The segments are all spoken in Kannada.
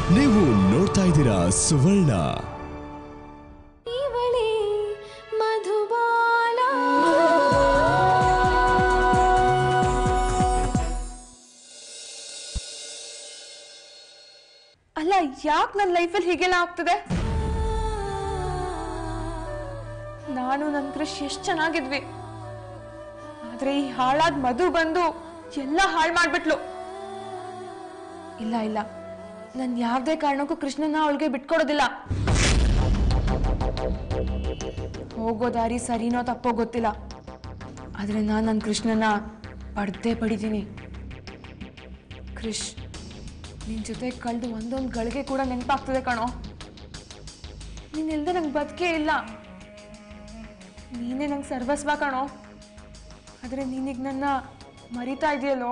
ನೀವು ನೋಡ್ತಾ ಇದ್ದೀರಾ ಸುವರ್ಣ ಇವಳೇ ಮಧುಬಾಲ ಅಲ್ಲ ಯಾಕೆ ನನ್ನ ಲೈಫಲ್ಲಿ ಹೀಗೆಲ್ಲ ಆಗ್ತದೆ ನಾನು ನನ್ನ ಕ್ರಿಶ್ ಎಷ್ಟು ಚೆನ್ನಾಗಿದ್ವಿ ಆದ್ರೆ ಈ ಹಾಳಾದ ಮಧು ಬಂದು ಎಲ್ಲ ಹಾಳು ಮಾಡ್ಬಿಟ್ಲು ಇಲ್ಲ ಇಲ್ಲ ನಾನು ಯಾವುದೇ ಕಾರಣಕ್ಕೂ ಕೃಷ್ಣನ ಅವಳಿಗೆ ಬಿಟ್ಕೊಡೋದಿಲ್ಲ ಹೋಗೋ ದಾರಿ ಸರಿನೋ ತಪ್ಪೋ ಗೊತ್ತಿಲ್ಲ ಆದ್ರೆ ನಾನು ನನ್ನ ಕೃಷ್ಣನ ಪಡ್ದೇ ಪಡಿತೀನಿ ಕೃಷ್ ನಿನ್ ಜೊತೆ ಕಳೆದು ಒಂದೊಂದು ಗಳಿಗೆ ಕೂಡ ನೆನಪಾಗ್ತದೆ ಕಣೋ ನೀನ್ ಇಲ್ದೆ ನಂಗೆ ಬದುಕೇ ಇಲ್ಲ ನೀನೇ ನಂಗೆ ಸರ್ವಸ್ವ ಕಣೋ ಆದ್ರೆ ನೀನೀಗ ನನ್ನ ಮರಿತಾ ಇದೆಯಲ್ಲೋ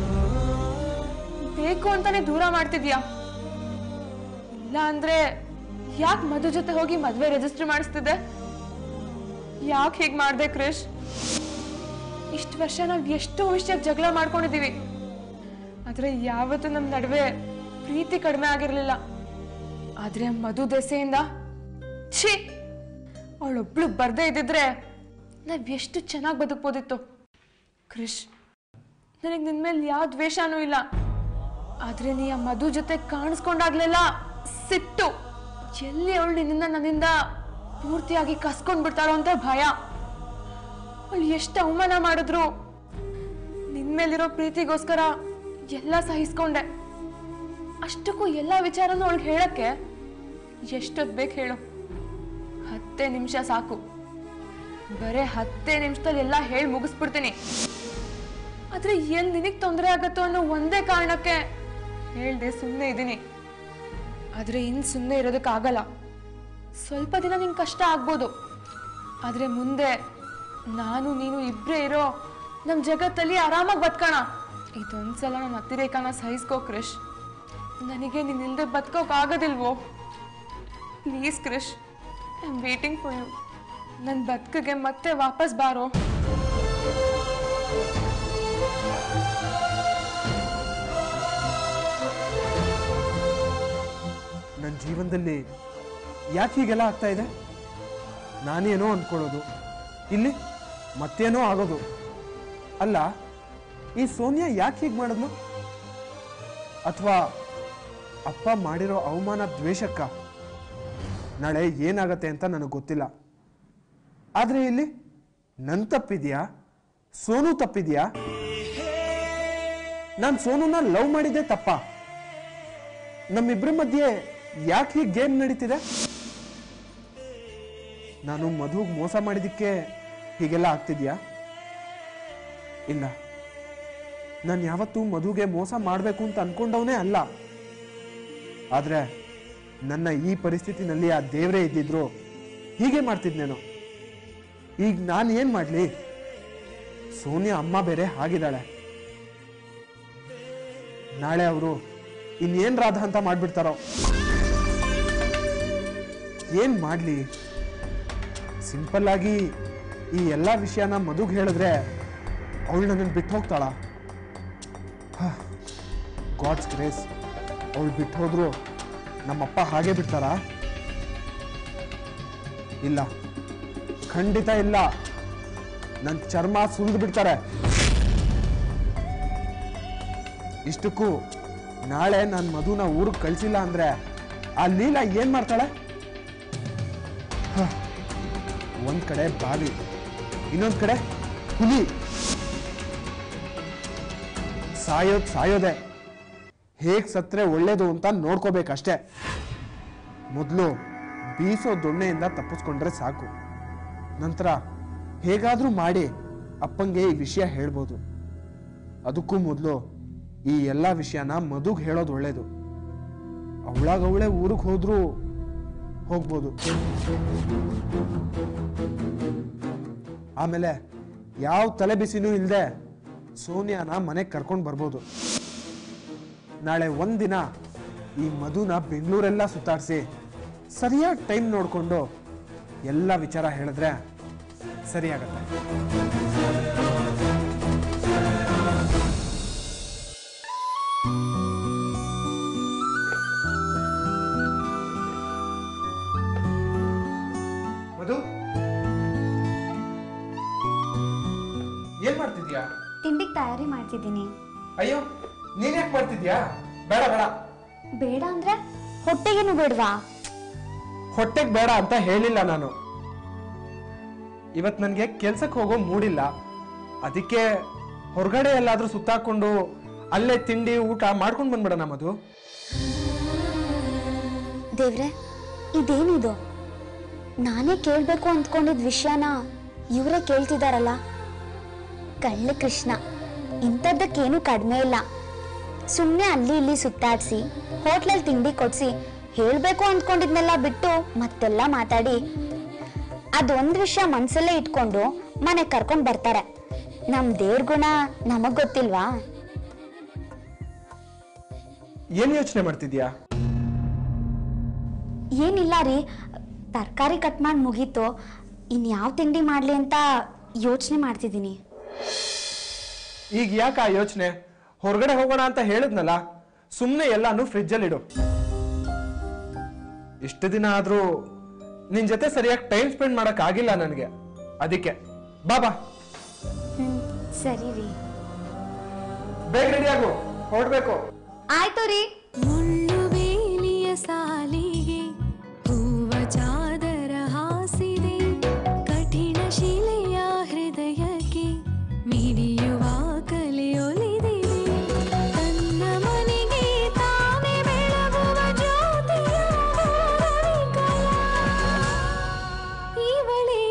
ಬೇಕು ಅಂತಾನೆ ದೂರ ಮಾಡ್ತಿದ್ಯಾ ಇಲ್ಲ ಅಂದ್ರೆ ಯಾಕೆ ಮಧು ಜೊತೆ ಹೋಗಿ ಮದ್ವೆ ರಿಜಿಸ್ಟರ್ ಮಾಡಿಸ್ತಿದ್ದೆ ಯಾಕೆ ಹೀಗೆ ಮಾಡ್ದೆ ಕ್ರಿಶ್ ಇಷ್ಟು ವರ್ಷ ನಾವು ಎಷ್ಟೋ ವಿಷಯಕ್ಕೆ ಜಗಳ ಮಾಡ್ಕೊಂಡಿದೀವಿ ಆದ್ರೆ ಯಾವತ್ತೂ ನಮ್ಮ ನಡುವೆ ಪ್ರೀತಿ ಕಡಿಮೆ ಆಗಿರ್ಲಿಲ್ಲ ಆದ್ರೆ ಮಧು ದೆಸೆಯಿಂದ ಛೀ ಅವಳೊಬ್ಳು ಬರ್ದೇ ಇದ್ದಿದ್ರೆ ನಾವ್ ಎಷ್ಟು ಚೆನ್ನಾಗಿ ಬದುಕ್ಬೋದಿತ್ತು ಕ್ರಿಶ್ ನನಗೆ ನಿನ್ ಮೇಲೆ ಯಾವ ದ್ವೇಷನೂ ಇಲ್ಲ ಆದ್ರೆ ನೀ ಆ ಮಧು ಜೊತೆ ಕಾಣಿಸ್ಕೊಂಡಾಗ್ಲೆಲ್ಲ ಸಿಟ್ಟು ಎಲ್ಲಿ ಅವಳು ನಿನ್ನಿಂದ ನನ್ನಿಂದ ಪೂರ್ತಿಯಾಗಿ ಕಸ್ಕೊಂಡ್ ಬಿಡ್ತಾಳೋ ಅಂತ ಭಯ ಅವಳು ಎಷ್ಟು ಅವಮಾನ ಮಾಡಿದ್ರು ನಿನ್ ಮೇಲಿರೋ ಪ್ರೀತಿಗೋಸ್ಕರ ಎಲ್ಲ ಸಹಿಸ್ಕೊಂಡೆ ಅಷ್ಟಕ್ಕೂ ಎಲ್ಲ ವಿಚಾರನೂ ಅವಳಿಗೆ ಹೇಳಕ್ಕೆ ಎಷ್ಟೊತ್ತು ಬೇಕು ಹೇಳು ಹತ್ತೇ ನಿಮಿಷ ಸಾಕು ಬರೇ ಹತ್ತೇ ನಿಮಿಷದಲ್ಲಿ ಎಲ್ಲ ಹೇಳಿ ಮುಗಿಸ್ಬಿಡ್ತೀನಿ ಆದ್ರೆ ಎಲ್ಲಿ ನಿನಗೆ ತೊಂದರೆ ಆಗತ್ತೋ ಅನ್ನೋ ಒಂದೇ ಕಾರಣಕ್ಕೆ ಹೇಳ್ದೆ ಸುಮ್ಮನೆ ಇದ್ದೀನಿ ಆದ್ರೆ ಇನ್ ಸುಮ್ಮನೆ ಇರೋದಕ್ಕಾಗಲ್ಲ ಸ್ವಲ್ಪ ದಿನ ನಿಂಗೆ ಕಷ್ಟ ಆಗ್ಬೋದು ಆದ್ರೆ ಮುಂದೆ ನಾನು ನೀನು ಇಬ್ರೇ ಇರೋ ನಮ್ಮ ಜಗತ್ತಲ್ಲಿ ಆರಾಮಾಗಿ ಬದುಕೋಣ ಇದೊಂದ್ಸಲ ನನ್ನ ಅತಿರೇಕನ ಸಹಿಸ್ಕೋ ಕ್ರಿಶ್ ನನಗೆ ನೀನಿಲ್ದೆ ಬದುಕೋಕ್ ಆಗೋದಿಲ್ವೋ please Krish I am waiting for you ನನ್ನ ಬದುಕಿಗೆ ಮತ್ತೆ ವಾಪಸ್ ಬಾರೋ ನನ್ನ ಜೀವನದಲ್ಲಿ ಯಾಕೆ ಹೀಗೆಲ್ಲ ಆಗ್ತಾ ಇದೆ ನಾನೇನೋ ಅಂದ್ಕೊಳ್ಳೋದು ಇಲ್ಲಿ ಮತ್ತೇನೋ ಆಗೋದು ಅಲ್ಲ ಈ ಸೋನಿಯಾ ಯಾಕೆ ಹೀಗೆ ಮಾಡಿದ್ಲು ಅಥವಾ ಅಪ್ಪ ಮಾಡಿರೋ ಅವಮಾನ ದ್ವೇಷಕ್ಕ ನಾಳೆ ಏನಾಗತ್ತೆ ಅಂತ ನನಗೆ ಗೊತ್ತಿಲ್ಲ ಆದರೆ ಇಲ್ಲಿ ನನ್ನ ತಪ್ಪಿದ್ಯಾ ಸೋನು ತಪ್ಪಿದ್ಯಾ ನಾನು ಸೋನುನ ಲವ್ ಮಾಡಿದ್ದೆ ತಪ್ಪಾ ನಮ್ಮಿಬ್ಬರ ಮಧ್ಯೆ ಯಾಕೆ ಹೀಗೆ ಗೇಮ್ ನಡೀತಿದೆ ನಾನು ಮಧುಗ್ ಮೋಸ ಮಾಡಿದ್ದಕ್ಕೆ ಹೀಗೆಲ್ಲ ಆಗ್ತಿದ್ಯಾ ಇಲ್ಲ ನಾನು ಯಾವತ್ತೂ ಮಧುಗೆ ಮೋಸ ಮಾಡಬೇಕು ಅಂತ ಅನ್ಕೊಂಡವನೇ ಅಲ್ಲ ಆದ್ರೆ ನನ್ನ ಈ ಪರಿಸ್ಥಿತಿನಲ್ಲಿ ಆ ದೇವರೇ ಇದ್ದಿದ್ರು ಹೀಗೆ ಮಾಡ್ತಿದ್ನೇನೋ ಈಗ ನಾನು ಏನ್ ಮಾಡ್ಲಿ ಸೋನಿಯಾ ಅಮ್ಮ ಬೇರೆ ಹಾಗಿದ್ದಾಳೆ ನಾಳೆ ಅವರು ಇನ್ನೇನ್ ರಾಧ ಅಂತ ಮಾಡ್ಬಿಡ್ತಾರೋ ಏನ್ ಮಾಡ್ಲಿ ಸಿಂಪಲ್ ಆಗಿ ಈ ಎಲ್ಲ ವಿಷಯನ ಮದುಗ್ ಹೇಳಿದ್ರೆ ಅವಳು ನನ್ನನ್ನು ಬಿಟ್ಟು ಹೋಗ್ತಾಳ ಗಾಡ್ಸ್ ಗ್ರೇಸ್ ಅವಳು ಬಿಟ್ಟು ಹೋದ್ರು ನಮ್ಮಪ್ಪ ಹಾಗೆ ಬಿಡ್ತಾರಾ ಇಲ್ಲ ಖಂಡಿತ ಇಲ್ಲ ನನ್ನ ಚರ್ಮ ಸುರಿದು ಬಿಡ್ತಾರೆ ಇಷ್ಟಕ್ಕೂ ನಾಳೆ ನಾನು ಮಧುನ ಊರಿಗೆ ಕಳ್ಸಿಲ್ಲ ಅಂದ್ರೆ ಆ ಲೀಲಾ ಏನ್ ಮಾಡ್ತಾಳೆ ಹ, ಒಂದ್ ಕಡೆ ಬಾವಿ ಇನ್ನೊಂದ್ ಕಡೆ ಹುಲಿ ಸಾಯೋದ್ ಸಾಯೋದೆ ಹೇಗ್ ಸತ್ರೆ ಒಳ್ಳೇದು ಅಂತ ನೋಡ್ಕೋಬೇಕಷ್ಟೇ ಮೊದಲು ಬೀಸೋ ದೊಣ್ಣೆಯಿಂದ ತಪ್ಪಿಸ್ಕೊಂಡ್ರೆ ಸಾಕು ನಂತರ ಹೇಗಾದ್ರೂ ಮಾಡಿ ಅಪ್ಪಂಗೆ ಈ ವಿಷಯ ಹೇಳ್ಬೋದು ಅದಕ್ಕೂ ಮೊದಲು ಈ ಎಲ್ಲ ವಿಷಯನ ಮಧುಗ್ ಹೇಳೋದು ಒಳ್ಳೇದು ಅವಳಾಗ ಅವಳೇ ಊರಿಗೆ ಹೋದ್ರೂ ಹೋಗ್ಬೋದು ಆಮೇಲೆ ಯಾವ ತಲೆ ಬಿಸಿನೂ ಇಲ್ಲದೆ ಸೋನಿಯಾನ ಮನೆಗೆ ಕರ್ಕೊಂಡು ಬರ್ಬೋದು ನಾಳೆ ಒಂದಿನ ಈ ಮಧುನ ಬೆಂಗಳೂರೆಲ್ಲ ಸುತ್ತಾಡಿಸಿ ಸರಿಯಾದ ಟೈಮ್ ನೋಡಿಕೊಂಡು ಎಲ್ಲ ವಿಚಾರ ಹೇಳಿದ್ರೆ ಸರಿಯಾಗತ್ತೆ ತಿಂಡಿಗೆ ತಯಾರಿ ಮಾಡ್ತಿದ್ದೀನಿ ಅಯ್ಯೋ ನೀನ್ ಯಾಕೆ ಮಾಡ್ತಿದ್ಯಾ ಬೇಡ ಬೇಡ ಬೇಡ ಅಂದ್ರೆ ಹೊಟ್ಟೆಗೇನು ಬೇಡವಾ ಹೊಟ್ಟೆಗೆ ಬೇಡ ಅಂತ ಹೇಳಿಲ್ಲ ನಾನು ಇವತ್ ನನ್ಗೆ ಕೆಲ್ಸಕ್ಕೆ ಹೋಗೋ ಮೂಡಿಲ್ಲ ಅದಕ್ಕೆ ಹೊರಗಡೆ ಎಲ್ಲಾದ್ರೂ ಸುತ್ತಾಕೊಂಡು ಅಲ್ಲೇ ತಿಂಡಿ ಊಟ ಮಾಡ್ಕೊಂಡು ಬಂದ್ಬಿಡೋಣ ಮಧು ದೇವ್ರೆ ಇದೇನಿದು ನಾನೇ ಕೇಳ್ಬೇಕು ಅಂದ್ಕೊಂಡಿದ್ ವಿಷಯನ ಇವರೇ ಕೇಳ್ತಿದಾರಲ್ಲ ಕಳ್ಳ ಕೃಷ್ಣ ಇಂಥದ್ದಕ್ಕೇನು ಕಡಿಮೆ ಇಲ್ಲ ಸುಮ್ಮನೆ ಅಲ್ಲಿ ಇಲ್ಲಿ ಸುತ್ತಾಡ್ಸಿ ಹೋಟ್ಲಲ್ಲಿ ತಿಂಡಿ ಕೊಡ್ಸಿ ಹೇಳ್ಬೇಕು ಅಂದ್ಕೊಂಡಿದ್ನೆಲ್ಲ ಬಿಟ್ಟು ಮತ್ತೆಲ್ಲ ಮಾತಾಡಿ ಅದೊಂದ್ ವಿಷಯ ಮನ್ಸಲ್ಲೇ ಇಟ್ಕೊಂಡು ಮನೆ ಕರ್ಕೊಂಡ್ ಬರ್ತಾರೆ ನಮ್ ದೇವ್ರ ಗುಣ ನಮಗ್ ಗೊತ್ತಿಲ್ವಾ ಏನ್ ಯೋಚನೆ ಮಾಡ್ತಿದ್ಯಾ ಏನಿಲ್ಲ ರೀ ತರಕಾರಿ ಕಟ್ ಮಾಡಿ ಮುಗೀತು ಇನ್ ಯಾವ ತಿಂಡಿ ಮಾಡ್ಲಿ ಅಂತ ಯೋಚನೆ ಮಾಡ್ತಿದ್ದೀನಿ ಈಗ ಯಾಕೆ ಆ ಯೋಚನೆ ಹೊರಗಡೆ ಹೋಗೋಣ ಅಂತ ಹೇಳಿದ್ನಲ್ಲ ಸುಮ್ಮನೆ ಎಲ್ಲಾನು ಫ್ರಿಜ್ಜಲ್ಲಿ ಇಡು ಇಷ್ಟು ದಿನ ಆದ್ರೂ ನಿನ್ ಜೊತೆ ಸರಿಯಾಗಿ ಟೈಮ್ ಸ್ಪೆಂಡ್ ಮಾಡಕ್ ಆಗಿಲ್ಲ ನನಗೆ ಅದಕ್ಕೆ ಬಾಬಾ ಹ್ಮ್ ಸರಿ ರೀ ಬೇಗ ರೆಡಿ ಆಗು ಹೊರಡ್ಬೇಕು ಆಯ್ತು ರೀ ಮುಳ್ಳುಬೇಲಿಯ ಸಾಲಿಗೆ ಹೂವ ಚಾದರ ಹಾಸಿದೆ ಕಠಿಣ ಶಿಲೆಯ ಹೃದಯಕ್ಕೆ ಮಿಡಿಯುವ ಕಲೆಯೊಲಿದೆ ತನ್ನ ಮನೆಗೆ ತಾನೇ ಬೆಳಗುವ ಜ್ಯೋತಿಯ ಕಲಾ ಇವಳೇ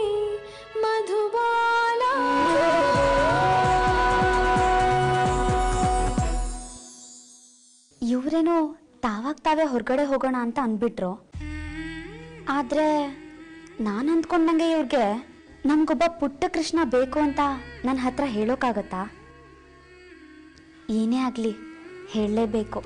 ಮಧುಬಾಲ ಇವ್ರೇನೋ ತಾವಾಗ ತಾವೇ ಹೊರಗಡೆ ಹೋಗೋಣ ಅಂತ ಅಂದ್ಬಿಟ್ರು ಆದ್ರೆ ನಾನು ಅಂದ್ಕೊಂಡಂಗೆ ಇವ್ರಿಗೆ ನಮ್ಗೊಬ್ಬ ಪುಟ್ಟ ಕೃಷ್ಣ ಬೇಕು ಅಂತ ನನ್ನ ಹತ್ರ ಹೇಳೋಕ್ಕಾಗತ್ತಾ ಏನೇ ಆಗ್ಲಿ ಹೇಳಲೇಬೇಕು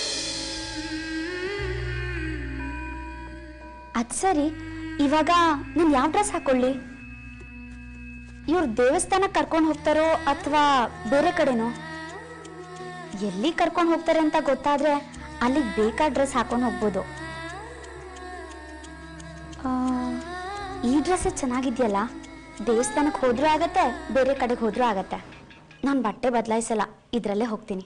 ಅದ್ ಸರಿ ಇವಾಗ ನಾನು ಯಾವ ಡ್ರೆಸ್ ಹಾಕೊಳ್ಳಿ ಇವ್ರು ದೇವಸ್ಥಾನಕ್ಕೆ ಕರ್ಕೊಂಡು ಹೋಗ್ತಾರೋ ಅಥವಾ ಬೇರೆ ಕಡೆನೋ ಎಲ್ಲಿ ಕರ್ಕೊಂಡು ಹೋಗ್ತಾರೆ ಅಂತ ಗೊತ್ತಾದ್ರೆ ಅಲ್ಲಿಗೆ ಬೇಕಾದ ಡ್ರೆಸ್ ಹಾಕೊಂಡು ಹೋಗ್ಬೋದು ಆ, ಈ ಡ್ರೆಸ್ ಚೆನ್ನಾಗಿದೆಯಲ್ಲ ದೇವಸ್ಥಾನಕ್ಕೆ ಹೋದ್ರೂ ಆಗತ್ತೆ ಬೇರೆ ಕಡೆಗೆ ಹೋದ್ರೂ ಆಗತ್ತೆ ನಾನು ಬಟ್ಟೆ ಬದಲಾಯಿಸಲ್ಲ ಇದರಲ್ಲೇ ಹೋಗ್ತೀನಿ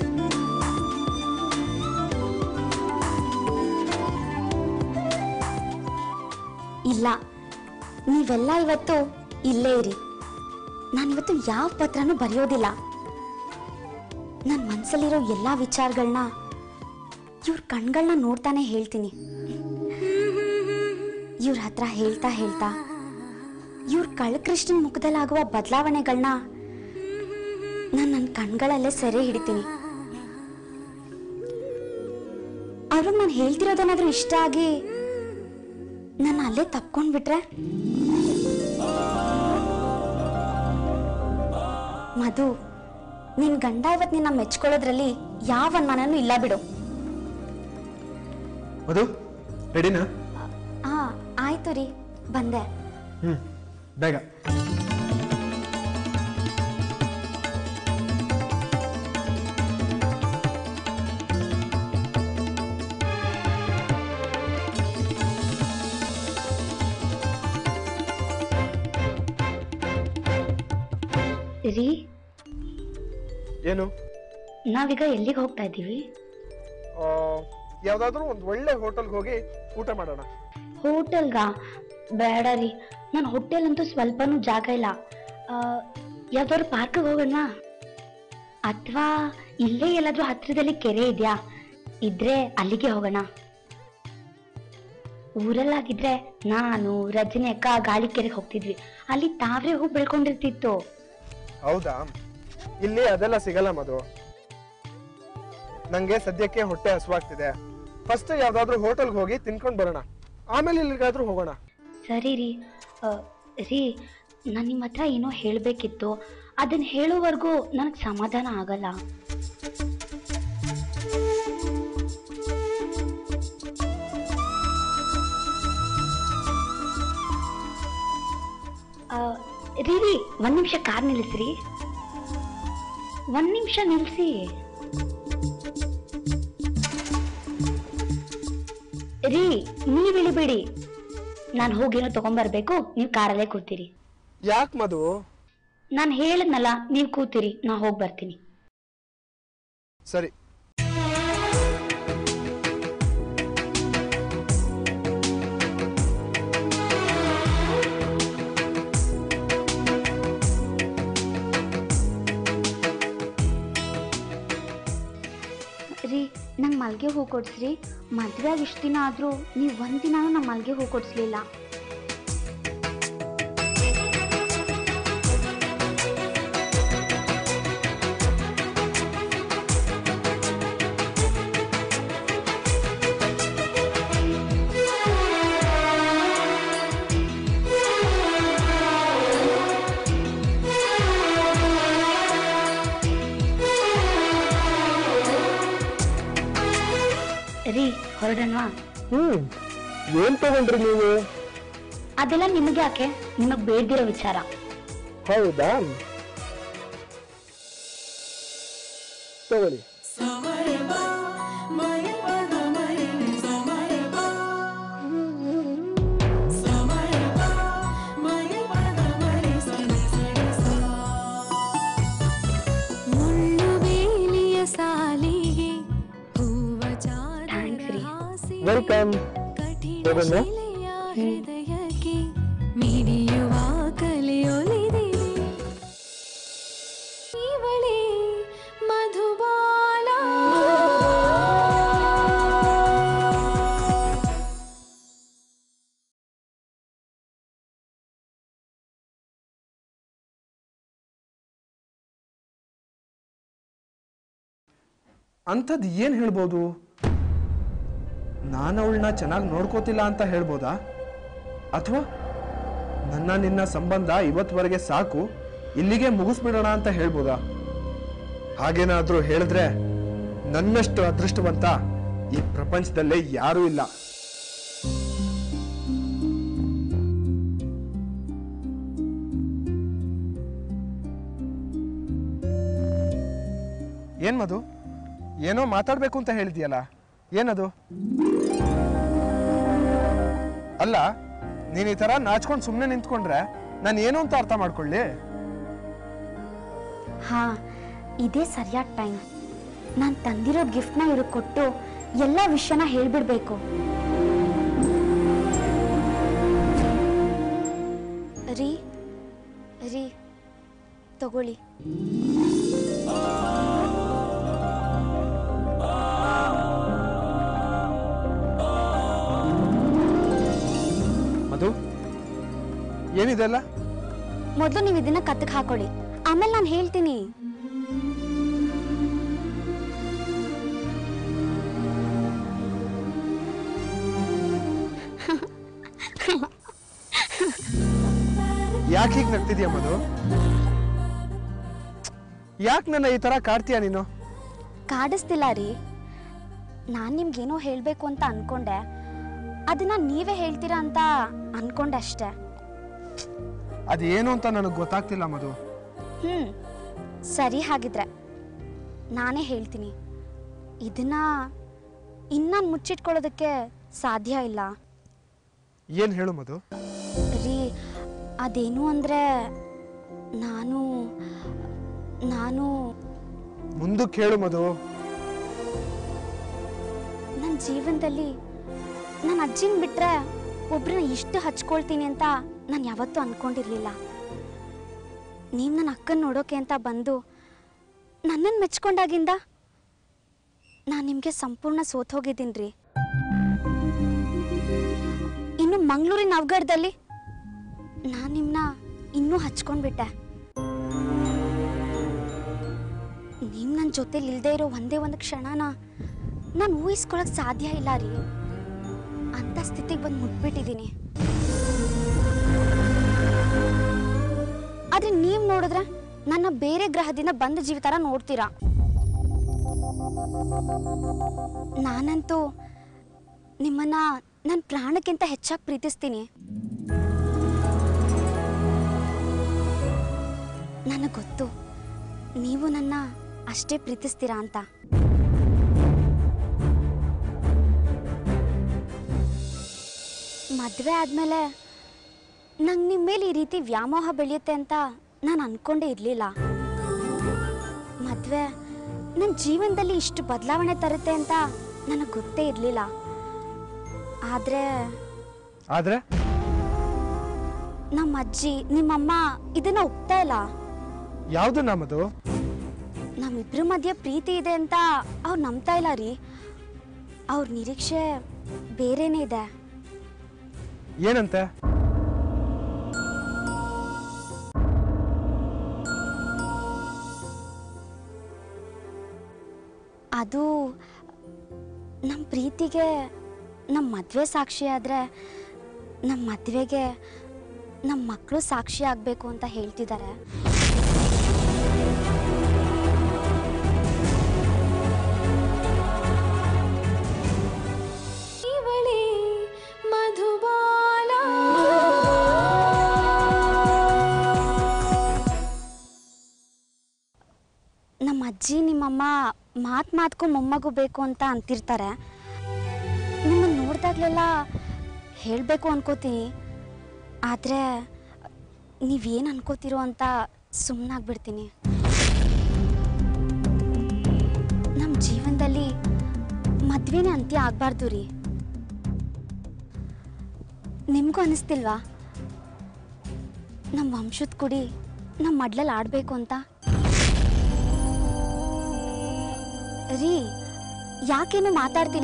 ಇಲ್ಲ ನೀವೆಲ್ಲ ಇವತ್ತು ಇಲ್ಲೇ ಇರಿ ನಾನಿವತ್ತು ಯಾವ ಪತ್ರನೂ ಬರೆಯೋದಿಲ್ಲ ನನ್ನ ಮನಸ್ಸಲ್ಲಿರೋ ಎಲ್ಲ ವಿಚಾರಗಳನ್ನ ಇವ್ರ ಕಣ್ಗಳನ್ನ ನೋಡ್ತಾನೆ ಹೇಳ್ತೀನಿ ಇವ್ರ ಹತ್ರ ಹೇಳ್ತಾ ಹೇಳ್ತಾ ಇವ್ರ ಕಳ್ಳಕೃಷ್ಣನ್ ಮುಖದಲ್ಲಾಗುವ ಬದಲಾವಣೆಗಳನ್ನ ನಾನು ನನ್ನ ಕಣ್ಗಳಲ್ಲೇ ಸೆರೆ ಹಿಡಿತೀನಿ ಅವ್ರಿಗೆ ನಾನು ಹೇಳ್ತಿರೋದೇನಾದ್ರೂ ಇಷ್ಟ ಆಗಿ ನಾನು ಅಲ್ಲೇ ತಪ್ಕೊಂಡ್ಬಿಟ್ರೆ ಮಧು ನಿನ್ ಗಂಡ ಇವತ್ ನಿನ್ನ ಮೆಚ್ಕೊಳ್ಳೋದ್ರಲ್ಲಿ ಯಾವ ಅನುಮಾನನೂ ಇಲ್ಲ ಬಿಡು ಮಧು ರೆಡಿನಾ ಹಾ ಆಯ್ತು ರೀ ಬಂದೆ ಹ್ಮ್ ಬೇಗ ರೀ ಏನು ನಾವೀಗ ಎಲ್ಲಿಗೆ ಹೋಗ್ತಾ ಇದ್ದೀವಿ ಯಾವ್ದಾದ್ರು ಒಂದು ಒಳ್ಳೆ ಹೋಟೆಲ್ಗೆ ಹೋಗಿ ಊಟ ಮಾಡೋಣ ಹೋಟೆಲ್ಗ ಬೇಡ ರೀ ನನ್ನ ಹೋಟೆಲ್ ಅಂತೂ ಸ್ವಲ್ಪನೂ ಜಾಗ ಇಲ್ಲ ಆ, ಯಾವ್ದಾದ್ರು ಪಾರ್ಕ್ಗೆ ಹೋಗೋಣ ಅಥವಾ ಇಲ್ಲೇ ಎಲ್ಲಾದ್ರೂ ಹತ್ರದಲ್ಲಿ ಕೆರೆ ಇದೆಯಾ ಇದ್ರೆ ಅಲ್ಲಿಗೆ ಹೋಗೋಣ ಊರಲ್ಲಾಗಿದ್ರೆ ನಾನು ರಜನಿ ಅಕ್ಕ ಗಾಳಿ ಕೆರೆಗೆ ಹೋಗ್ತಿದ್ವಿ ಅಲ್ಲಿ ತಾವ್ರೆ ಹೂ ಬೆಳ್ಕೊಂಡಿರ್ತಿತ್ತು ಹೌದಾ ಇಲ್ಲಿ ಅದೆಲ್ಲ ಸಿಗಲ್ಲ ಮಧು ನಂಗೆ ಸದ್ಯಕ್ಕೆ ಹೊಟ್ಟೆ ಹಸುವಾಗ್ತಿದೆ ಫಸ್ಟ್ ಯಾವ್ದಾದ್ರು ಹೋಟೆಲ್ಗೆ ಹೋಗಿ ತಿನ್ಕೊಂಡ್ ಬರೋಣ ಆಮೇಲೆ ಇಲ್ಲಿಗಾದ್ರೂ ಹೋಗೋಣ ಸರಿ ರೀ ಆ, ರೀ ನಾನು ನಿಮ್ಮ ಹತ್ರ ಏನೋ ಹೇಳಬೇಕಿತ್ತು ಅದನ್ನ ಹೇಳೋವರೆಗೂ ನನಗೆ ಸಮಾಧಾನ ಆಗಲ್ಲ ಆ, ರೀ ರೀ ಒಂದ್ ನಿಮಿಷ ಕಾರ್ ನಿಲ್ಲಿಸ್ರಿ ಒಂದ್ ನಿಮಿಷ ನಿಲ್ಸಿ ರೀ ನೀವ್ ಇಳಿಬೇಡಿ ನಾನು ಹೋಗೇನೋ ತಗೊಂಬರ್ಬೇಕು ನೀವು ಕಾರಲ್ಲೇ ಕೂರ್ತೀರಿ ಯಾಕೆ ಮಧು ನಾನು ಹೇಳಿದ್ನಲ್ಲ ನೀವು ಕೂತಿರಿ ನಾ ಹೋಗಿ ಬರ್ತೀನಿ ಸರಿ ರೀ ನಂಗೆ ಮಲ್ಗೆ ಹೂ ಕೊಡ್ಸ್ರಿ ಮದ್ವೆ ಆಗಿ ಇಷ್ಟು ದಿನ ಆದರೂ ನೀವು ಒಂದಿನಾನು ನಮ್ಮ ಮಲ್ಗೆ ಹೂ ಕೊಡಿಸ್ಲಿಲ್ಲ ರೀ ಹೊರಡೋಣವಾ ಹ್ಮ್ ಏನ್ ತಗೊಂಡ್ರಿ ನೀವು ಅದೆಲ್ಲ ನಿಮಗೆ ಯಾಕೆ ನಿಮಗೆ ಬೇಡ್ದಿರೋ ವಿಚಾರ ಹೌದಾ ತಗೊಳ್ಳಿ ಮುಳ್ಳುಬೇಲಿಯ ಸಾಲಿಗೆ ಹೂವ Thanks ರೀ. ಚಾದರ ವೆಲ್ಕಮ್ ಕಠಿಣ ಹೋಗೋಣ? ಶಿಲೆಯ ಹೃದಯಕ್ಕೆ ಮಿಡಿಯುವ ಕಲೆಯೊಲಿದಿದೆ ಇವಳೇ ಮಧುಬಾಲ ಅಂಥದ್ದು ಏನು ಹೇಳ್ಬೋದು ನಾನು ಅವಳನ್ನ ಚೆನ್ನಾಗಿ ನೋಡ್ಕೋತಿಲ್ಲ ಅಂತ ಹೇಳ್ಬೋದಾ ಅಥವಾ ನನ್ನ ನಿನ್ನ ಸಂಬಂಧ ಇವತ್ವರೆಗೆ ಸಾಕು ಇಲ್ಲಿಗೆ ಮುಗಿಸ್ಬಿಡೋಣ ಅಂತ ಹೇಳ್ಬೋದಾ ಹಾಗೇನಾದ್ರೂ ಹೇಳಿದ್ರೆ ನನ್ನಷ್ಟು ಅದೃಷ್ಟವಂತ ಈ ಪ್ರಪಂಚದಲ್ಲೇ ಯಾರೂ ಇಲ್ಲ ಏನ್ ಮಧು ಏನೋ ಮಾತಾಡ್ಬೇಕು ಅಂತ ಹೇಳಿದ್ಯಲ್ಲ ಏನದು ಅಲ್ಲ ನೀನ್ ಈ ತರ ನಾಚ್ಕೊಂಡು ಸುಮ್ಮನೆ ನಿಂತ್ಕೊಂಡ್ರೆ ನಾನು ಏನು ಅಂತ ಅರ್ಥ ಮಾಡ್ಕೊಳ್ಳಿ ಹಾ ಇದೇ ಸರಿಯಾದ ಟೈಮ್ ನಾನು ತಂದಿರೋ ಗಿಫ್ಟ್ನ ಇವ್ರಿಗೆ ಕೊಟ್ಟು ಎಲ್ಲ ವಿಷಯನ ಹೇಳ್ಬಿಡ್ಬೇಕು ರೀ ರೀ ತಗೊಳ್ಳಿ ಮಧು ಏನಿದೆಲ್ಲ ಮೊದಲು ನೀವು ಇದನ್ನ ಕತ್ತಕ್ಕೆ ಹಾಕೊಳ್ಳಿ ಆಮೇಲೆ ನಾನು ಹೇಳ್ತೀನಿ ಯಾಕೆ ಹೀಗೆ ನಗ್ತಿದ್ಯಾ ಮಧು ಯಾಕೆ ನನ್ನ ಈ ತರ ಕಾಡ್ತೀಯ ನೀನು ಕಾಡಿಸ್ತಿಲ್ಲ ರೀ ನಾನು ನಿಮ್ಗೇನೋ ಹೇಳಬೇಕು ಅಂತ ಅನ್ಕೊಂಡೆ ಅದನ್ನ ನೀವೇ ಹೇಳ್ತೀರಾ ಅಂತ ಅನ್ಕೊಂಡೆ ಅಷ್ಟೆ ಅದೇನು ಅಂತ ನನಗೆ ಗೊತ್ತಾಗ್ತಿಲ್ಲ ಮಧು ಹ್ಮ್ ಸರಿ ಹಾಗಿದ್ರೆ ನಾನೇ ಹೇಳ್ತೀನಿ ಇದನ್ನ ಇನ್ನ ಮುಚ್ಚಿಟ್ಕೊಳ್ಳೋದಕ್ಕೆ ಸಾಧ್ಯ ಇಲ್ಲ ಏನ್ ಹೇಳು ಮಧು ರೀ ಅದೇನು ಅಂದ್ರೆ ನಾನು ನಾನು ಮುಂದಕ್ಕೆ ಹೇಳು ಮಧು ನನ್ನ ಜೀವನದಲ್ಲಿ ನನ್ನ ಅಜ್ಜಿನ ಬಿಟ್ರೆ ಒಬ್ರನ್ನ ಇಷ್ಟು ಹಚ್ಕೊಳ್ತೀನಿ ಅಂತ ನಾನು ಯಾವತ್ತೂ ಅನ್ಕೊಂಡಿರ್ಲಿಲ್ಲ ನೀವು ನನ್ನ ಅಕ್ಕನ ನೋಡೋಕೆ ಅಂತ ಬಂದು ನನ್ನನ್ನು ಮೆಚ್ಕೊಂಡಾಗಿಂದ ನಾನು ನಿಮಗೆ ಸಂಪೂರ್ಣ ಸೋತ್ ಹೋಗಿದ್ದೀನಿ ರೀ ಇನ್ನು ಮಂಗಳೂರಿನ ಅವಘಡದಲ್ಲಿ ನಾನು ನಿಮ್ಮನ್ನ ಇನ್ನೂ ಹಚ್ಕೊಂಡ್ಬಿಟ್ಟೆ ನೀವು ನನ್ನ ಜೊತೆಲಿ ಇಲ್ಲದೆ ಇರೋ ಒಂದೇ ಒಂದು ಕ್ಷಣನ ನಾನು ಊಹಿಸ್ಕೊಳಕ್ ಸಾಧ್ಯ ಇಲ್ಲ ರೀ ಅಂತ ಸ್ಥಿತಿಗೆ ಬಂದು ಮುಟ್ಬಿಟ್ಟಿದ್ದೀನಿ ಆದ್ರೆ ನೀವು ನೋಡಿದ್ರೆ ನನ್ನ ಬೇರೆ ಗ್ರಹದಿಂದ ಬಂದ ಜೀವಿ ಥರ ನೋಡ್ತೀರಾ ನಾನಂತೂ ನಿಮ್ಮನ್ನ ನನ್ನ ಪ್ರಾಣಕ್ಕಿಂತ ಹೆಚ್ಚಾಗಿ ಪ್ರೀತಿಸ್ತೀನಿ ನನಗೆ ಗೊತ್ತು ನೀವು ನನ್ನ ಅಷ್ಟೇ ಪ್ರೀತಿಸ್ತೀರಾ ಅಂತ ಮದುವೆ ಆದಮೇಲೆ ನಂಗೆ ನಿಮ್ಮ ಮೇಲೆ ಈ ರೀತಿ ವ್ಯಾಮೋಹ ಬೆಳೆಯುತ್ತೆ ಅಂತ ನಾನು ಅನ್ಕೊಂಡೇ ಇರಲಿಲ್ಲ ಮದುವೆ ನನ್ನ ಜೀವನದಲ್ಲಿ ಇಷ್ಟು ಬದಲಾವಣೆ ತರುತ್ತೆ ಅಂತ ನನಗೆ ಗೊತ್ತೇ ಇರಲಿಲ್ಲ ಆದರೆ ಆದ್ರೆ ನಮ್ಮ ಅಜ್ಜಿ ನಿಮ್ಮಮ್ಮ ಇದನ್ನ ಒಪ್ತಾ ಇಲ್ಲ ಯಾವುದು ನಮ್ಮದು ನಮ್ಮಿಬ್ರ ಮಧ್ಯೆ ಪ್ರೀತಿ ಇದೆ ಅಂತ ಅವ್ರು ನಂಬ್ತಾ ಇಲ್ಲ ರೀ ಅವ್ರ ನಿರೀಕ್ಷೆ ಬೇರೆನೇ ಇದೆ ಏನಂತೆ ಅದು ನಮ್ಮ ಪ್ರೀತಿಗೆ ನಮ್ಮ ಮದುವೆ ಸಾಕ್ಷಿ ಆದರೆ ನಮ್ಮ ಮದುವೆಗೆ ನಮ್ಮ ಮಕ್ಕಳು ಸಾಕ್ಷಿ ಆಗಬೇಕು ಅಂತ ಹೇಳ್ತಿದ್ದಾರೆ ಇವಳೇ ಮಧುಬಾಲ ನಮ್ಮ ಅಜ್ಜಿ ನಿಮ್ಮಮ್ಮ ಮಾತು ಮಾತ್ಗೂ ಮೊಮ್ಮಗು ಬೇಕು ಅಂತ ಅಂತಿರ್ತಾರೆ ನಿಮ್ಮನ್ನು ನೋಡಿದಾಗಲೆಲ್ಲ ಹೇಳಬೇಕು ಅನ್ಕೋತೀನಿ ಆದರೆ ನೀವೇನು ಅನ್ಕೋತಿರೋ ಅಂತ ಸುಮ್ಮನಾಗ್ಬಿಡ್ತೀನಿ ನಮ್ಮ ಜೀವನದಲ್ಲಿ ಮದ್ವೆನೇ ಅಂತ್ಯ ಆಗಬಾರ್ದು ರೀ ನಿಮಗೂ ಅನಿಸ್ತಿಲ್ವಾ ನಮ್ಮ ವಂಶದ ಕುಡಿ ನಮ್ಮ ಮಡ್ಲಲ್ಲಿ ಆಡಬೇಕು ಅಂತ ರೀ ಯಾಕೇನು ಮಾತಾಡ್ತಿಲ್ಲ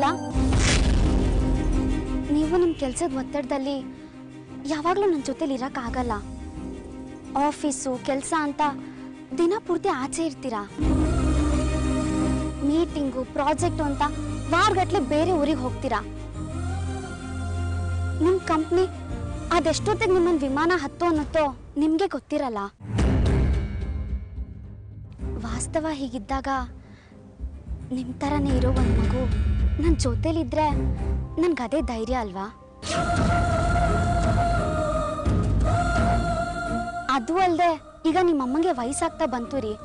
ನೀವು ನಿಮ್ಮ ಕೆಲಸದ ಒತ್ತಡದಲ್ಲಿ ಯಾವಾಗಲೂ ನನ್ನ ಜೊತೆಲಿ ಇರೋಕ್ಕಾಗಲ್ಲ ಆಫೀಸು ಕೆಲಸ ಅಂತ ದಿನ ಪೂರ್ತಿ ಆಚೆ ಇರ್ತೀರಾ ಮೀಟಿಂಗು ಪ್ರಾಜೆಕ್ಟು ಅಂತ ವಾರಗಟ್ಲೆ ಬೇರೆ ಊರಿಗೆ ಹೋಗ್ತೀರಾ ನಿಮ್ಮ ಕಂಪ್ನಿ ಅದೆಷ್ಟೊತ್ತಿಗೆ ನಿಮ್ಮನ್ನು ವಿಮಾನ ಹತ್ತೋ ಅನ್ನತ್ತೋ ನಿಮಗೆ ಗೊತ್ತಿರಲ್ಲ ವಾಸ್ತವ ಹೀಗಿದ್ದಾಗ ನಿಮ್ಮ ಥರನೇ ಇರೋ ಒಂದು ಮಗು ನನ್ನ ಜೊತೆಲಿದ್ರೆ ನನ್ಗೆ ಅದೇ ಧೈರ್ಯ ಅಲ್ವಾ ಅದು ಅಲ್ಲದೆ ಈಗ ನಿಮ್ಮ ಅಮ್ಮಂಗೆ ವಯಸ್ಸಾಗ್ತಾ ಬಂತು ರೀ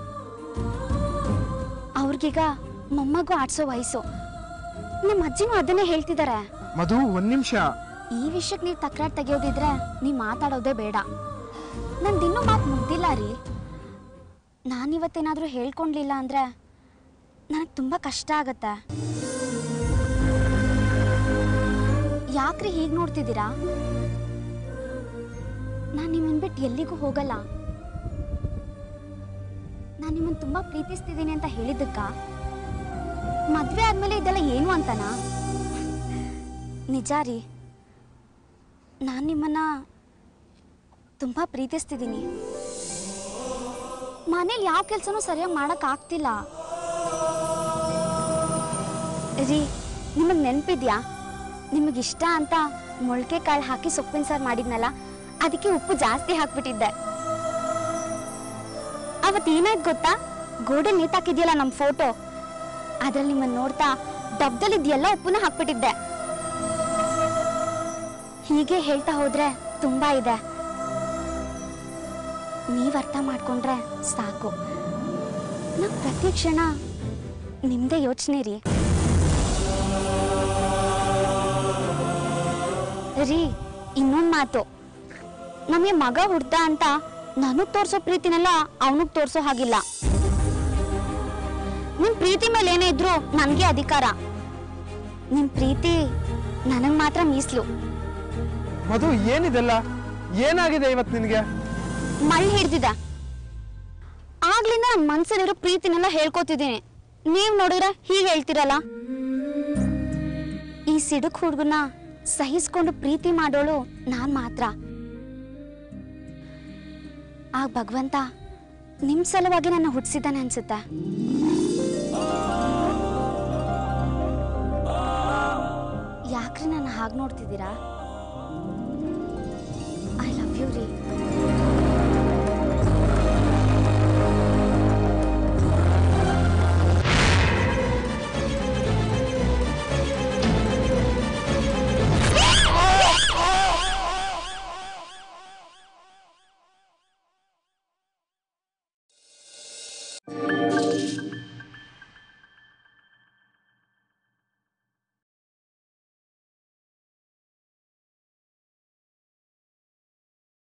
ಅವ್ರಿಗೀಗ ಮೊಮ್ಮಗು ಆಡ್ಸೋ ವಯಸ್ಸು ನಿಮ್ಮ ಅಜ್ಜಿನೂ ಅದನ್ನೇ ಹೇಳ್ತಿದ್ದಾರೆ ಮಧು ಒಂದ್ ನಿಮಿಷ ಈ ವಿಷಯಕ್ಕೆ ನೀವು ತಕರಾರು ತೆಗೆಯೋದಿದ್ರೆ ನೀವು ಮಾತಾಡೋದೇ ಬೇಡ ನಂದಿನ್ನೂ ಮಾತು ಮುಗ್ದಿಲ್ಲ ರೀ ನಾನಿವತ್ತೇನಾದರೂ ಹೇಳ್ಕೊಂಡ್ಲಿಲ್ಲ ಅಂದರೆ ನನಗೆ ತುಂಬ ಕಷ್ಟ ಆಗತ್ತೆ ಯಾಕ್ರಿ ಹೀಗೆ ನೋಡ್ತಿದ್ದೀರಾ ನಾನು ನಿಮ್ಮನ್ನು ಬಿಟ್ಟು ಎಲ್ಲಿಗೂ ಹೋಗಲ್ಲ ನಾನು ನಿಮ್ಮನ್ನು ತುಂಬ ಪ್ರೀತಿಸ್ತಿದ್ದೀನಿ ಅಂತ ಹೇಳಿದ್ದಕ್ಕ ಮದುವೆ ಆದಮೇಲೆ ಇದೆಲ್ಲ ಏನು ಅಂತನಾ ನಿಜ ರೀ ನಾನು ನಿಮ್ಮನ್ನ ತುಂಬ ಪ್ರೀತಿಸ್ತಿದ್ದೀನಿ ಮನೇಲಿ ಯಾವ ಕೆಲಸನೂ ಸರಿಯಾಗಿ ಮಾಡಕ್ ಆಗ್ತಿಲ್ಲ ರೀ ನಿಮಗೆ ನೆನಪಿದ್ಯಾ ನಿಮಗಿಷ್ಟ ಅಂತ ಮೊಳಕೆ ಕಾಳು ಹಾಕಿ ಸೊಪ್ಪಿನ ಸಾರು ಮಾಡಿದ್ನಲ್ಲ ಅದಕ್ಕೆ ಉಪ್ಪು ಜಾಸ್ತಿ ಹಾಕ್ಬಿಟ್ಟಿದ್ದೆ ಅವತ್ತು ಏನಾಯ್ತು ಗೊತ್ತಾ ಗೋಡೆ ನೇತಾಕಿದ್ಯಲ್ಲ ನಮ್ಮ ಫೋಟೋ ಅದ್ರಲ್ಲಿ ನಿಮ್ಮನ್ನ ನೋಡ್ತಾ ಡಬ್ದಲ್ಲಿ ಎಲ್ಲ ಉಪ್ಪನ್ನ ಹಾಕ್ಬಿಟ್ಟಿದ್ದೆ ಹೀಗೆ ಹೇಳ್ತಾ ಹೋದ್ರೆ ತುಂಬಾ ಇದೆ ನೀವ್ ಅರ್ಥ ಮಾಡ್ಕೊಂಡ್ರೆ ಸಾಕು ನಾ ಪ್ರತಿ ಕ್ಷಣ ನಿಮ್ದೇ ಯೋಚನೆ ರೀ ರೀ ಇನ್ನೊಂದ್ ಮಾತು ನಮಗೆ ಮಗ ಹುಡ್ದ ಅಂತ ನನಗ್ ತೋರ್ಸೋ ಪ್ರೀತಿನೆಲ್ಲ ಅವನಿಗೆ ತೋರ್ಸೋ ಹಾಗಿಲ್ಲ ನಿಮ್ ಪ್ರೀತಿ ಮೇಲೆ ಏನೇ ಇದ್ರು ನನ್ಗೆ ಅಧಿಕಾರ ನಿಮ್ ಪ್ರೀತಿ ನನಗ್ ಮಾತ್ರ ಮೀಸ್ಲು ಮಧು ಏನಿದೆಲ್ಲ ಏನಾಗಿದೆ ಇವತ್ತು ನಿನಗೆ ಮಳ್ ಹಿಡ್ದಿದ ಆಗ್ಲಿಂದ ನನ್ನ ಮನ್ಸಲ್ಲಿರೋ ಪ್ರೀತಿನೆಲ್ಲ ಹೇಳ್ಕೊತಿದ್ದೀನಿ ನೀವ್ ನೋಡಿದ್ರೆ ಹೀಗೆ ಹೇಳ್ತಿರಲ್ಲ ಈ ಸಿಡುಕ್ ಹುಡುಗನ ಸಹಿಸ್ಕೊಂಡು ಪ್ರೀತಿ ಮಾಡೋಳು ನಾನ್ ಮಾತ್ರ ಆ ಭಗವಂತ ನಿಮ್ ಸಲುವಾಗಿ ನನ್ನ ಹುಟ್ಟಿಸಿದ್ದಾನೆ ಅನ್ಸುತ್ತೆ ಯಾಕ್ರಿ ನನ್ನ ಹಾಗೆ ನೋಡ್ತಿದ್ದೀರಾ